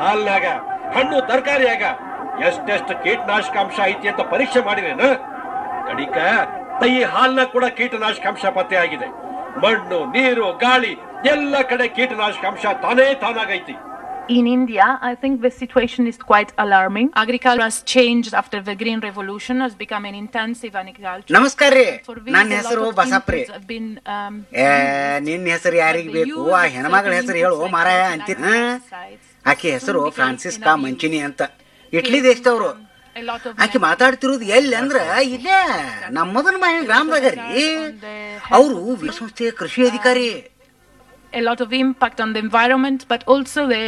ಹಾಲ್ನಾಗ ಹಣ್ಣು ತರಕಾರಿಯಾಗ ಎಷ್ಟೆಷ್ಟು ಕೀಟನಾಶಕಾಂಶ ಐತಿ ಅಂತ ಪರೀಕ್ಷೆ ಮಾಡಿರೇನ ಕಡಿಕ ಈ ಹಾಲ್ನಾಗ ಕೂಡ ಕೀಟನಾಶಕಾಂಶ ಪತ್ತೆ ಆಗಿದೆ ಮಣ್ಣು ನೀರು ಗಾಳಿ ಎಲ್ಲ ಕಡೆ ಕೀಟನಾಶಕಾಂಶ ತಾನೇ ತಾನಾಗೈತಿ In India, I think the situation is quite alarming. Agriculture has changed after the Green Revolution, has become an intensive agriculture. ನಮಸ್ಕಾರ ರೀ For which ನನ್ನ a lot ಹೆಸರು of ಬಸಪ್ರಿ inputs have been, um, ಏ ನಿನ್ನ ಹೆಸರು ಯಾರಿಗ್ ಬೇಕು ಆ ಹೆಣ್ಮಗಳ ಹೆಸರು ಹೇಳು ಮಾರಾಯ ಅಂತೀನಿ ಹಾ? ಆಕೆ ಹೆಸರು ಫ್ರಾನ್ಸಿಸ್ಕಾ ಮಂಚಿನಿ ಅಂತ ಇಟ್ಲಿ ದೇಶದವ್ರು A lot of ಆಕೆ ಮಾತಾಡ್ತಿರೋದು ಎಲ್ಲಿ ಅಂದ್ರ ಇಲ್ಲೇ ನಮ್ಮದನ್ ಮನೆ ಗ್ರಾಮದಾಗ ರೀ ಅವರು ವಿಶ್ವಸಂಸ್ಥೆಯ ಕೃಷಿ ಅಧಿಕಾರಿ a lot of impact on the environment, but also the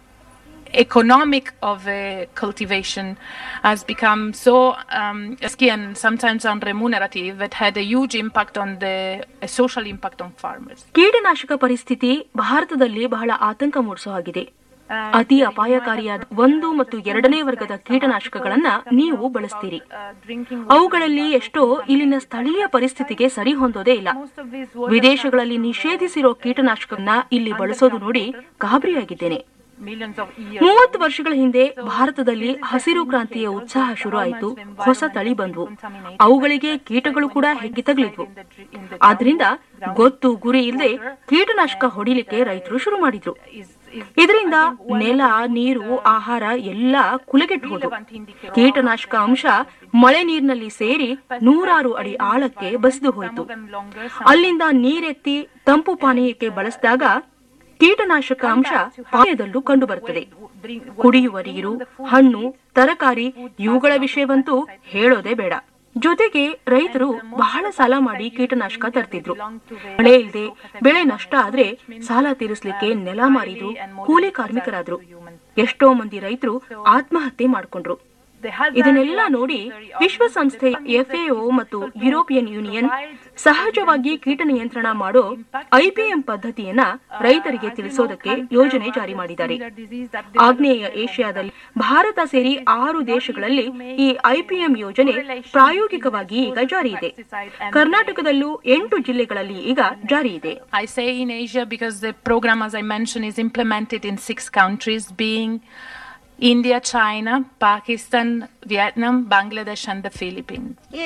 economic of uh, cultivation has become so um, risky and sometimes unremunerative that had a huge impact on the a social impact on farmers. ಕೀಟನಾಶಕ ಪರಿಸ್ಥಿತಿ ಭಾರತದಲ್ಲಿ ಬಹಳ ಆತಂಕ ಮೂಡಿಸೋ ಹಾಗಿದೆ ಅತಿ ಅಪಾಯಕಾರಿಯಾದ ಒಂದು ಮತ್ತು ಎರಡನೇ ವರ್ಗದ ಕೀಟನಾಶಕಗಳನ್ನ ನೀವು ಬಳಸ್ತೀರಿ ಅವುಗಳಲ್ಲಿ ಎಷ್ಟೋ ಇಲ್ಲಿನ ಸ್ಥಳೀಯ ಪರಿಸ್ಥಿತಿಗೆ ಸರಿ ಹೊಂದೋದೇ ಇಲ್ಲ ವಿದೇಶಗಳಲ್ಲಿ ನಿಷೇಧಿಸಿರೋ ಕೀಟನಾಶಕನ್ನ ಇಲ್ಲಿ ಬಳಸೋದು ನೋಡಿ ಗಾಬರಿಯಾಗಿದ್ದೇನೆ Millions of years ಮೂವತ್ತು ವರ್ಷಗಳ ಹಿಂದೆ ಭಾರತದಲ್ಲಿ ಹಸಿರು ಕ್ರಾಂತಿಯ ಉತ್ಸಾಹ ಶುರು ಆಯಿತು ಹೊಸ ತಳಿ ಬಂದ್ವು ಅವುಗಳಿಗೆ ಕೀಟಗಳು ಕೂಡ ಹೆಗ್ಗಿ ತಗಲಿದ್ವು ಆದ್ರಿಂದ ಗೊತ್ತು ಗುರಿ ಇಲ್ಲದೆ ಕೀಟನಾಶಕ ಹೊಡಿಲಿಕ್ಕೆ ರೈತರು ಶುರು ಮಾಡಿದ್ರು ಇದರಿಂದ ನೆಲ ನೀರು ಆಹಾರ ಎಲ್ಲ ಕುಲಗೆಟ್ಟು ಹೋದು ಕೀಟನಾಶಕ ಅಂಶ ಮಳೆ ನೀರಿನಲ್ಲಿ ಸೇರಿ ನೂರಾರು ಅಡಿ ಆಳಕ್ಕೆ ಬಸಿದು ಹೋಯಿತು ಅಲ್ಲಿಂದ ನೀರೆತ್ತಿ ತಂಪು ಪಾನೀಯಕ್ಕೆ ಬಳಸಿದಾಗ ಕೀಟನಾಶಕ ಅಂಶ ಪಾನೀಯದಲ್ಲೂ ಕಂಡುಬರುತ್ತದೆ ಕುಡಿಯುವ ನೀರು ಹಣ್ಣು ತರಕಾರಿ ಇವುಗಳ ವಿಷಯವಂತೂ ಹೇಳೋದೇ ಬೇಡ ಜೊತೆಗೆ ರೈತರು ಬಹಳ ಸಾಲ ಮಾಡಿ ಕೀಟನಾಶಕ ತರ್ತಿದ್ರು ಮಳೆ ಇಲ್ಲದೆ ಬೆಳೆ ನಷ್ಟ ಆದ್ರೆ ಸಾಲ ತೀರಿಸ್ಲಿಕ್ಕೆ ನೆಲ ಮಾರಿದ್ರು ಕೂಲಿ ಕಾರ್ಮಿಕರಾದ್ರು ಎಷ್ಟೋ ಮಂದಿ ರೈತರು ಆತ್ಮಹತ್ಯೆ ಮಾಡ್ಕೊಂಡ್ರು ಇದನ್ನೆಲ್ಲ ನೋಡಿ ವಿಶ್ವಸಂಸ್ಥೆ ಎಫ್ಎಒ ಮತ್ತು ಯುರೋಪಿಯನ್ ಯೂನಿಯನ್ ಸಹಜವಾಗಿ ಕೀಟ ನಿಯಂತ್ರಣ ಮಾಡೋ ಐಪಿಎಂ ಪದ್ಧತಿಯನ್ನ ರೈತರಿಗೆ ತಿಳಿಸೋದಕ್ಕೆ ಯೋಜನೆ ಜಾರಿ ಮಾಡಿದ್ದಾರೆ ಆಗ್ನೇಯ ಏಷ್ಯಾದಲ್ಲಿ ಭಾರತ ಸೇರಿ ಆರು ದೇಶಗಳಲ್ಲಿ ಈ ಐಪಿಎಂ ಯೋಜನೆ ಪ್ರಾಯೋಗಿಕವಾಗಿ ಈಗ ಜಾರಿ ಇದೆ ಕರ್ನಾಟಕದಲ್ಲೂ ಎಂಟು ಜಿಲ್ಲೆಗಳಲ್ಲಿ ಈಗ ಜಾರಿ ಇದೆ I say in Asia because the program, as I mentioned, is implemented in six countries, being India, China, Pakistan, Vietnam, Bangladesh, and the Philippines.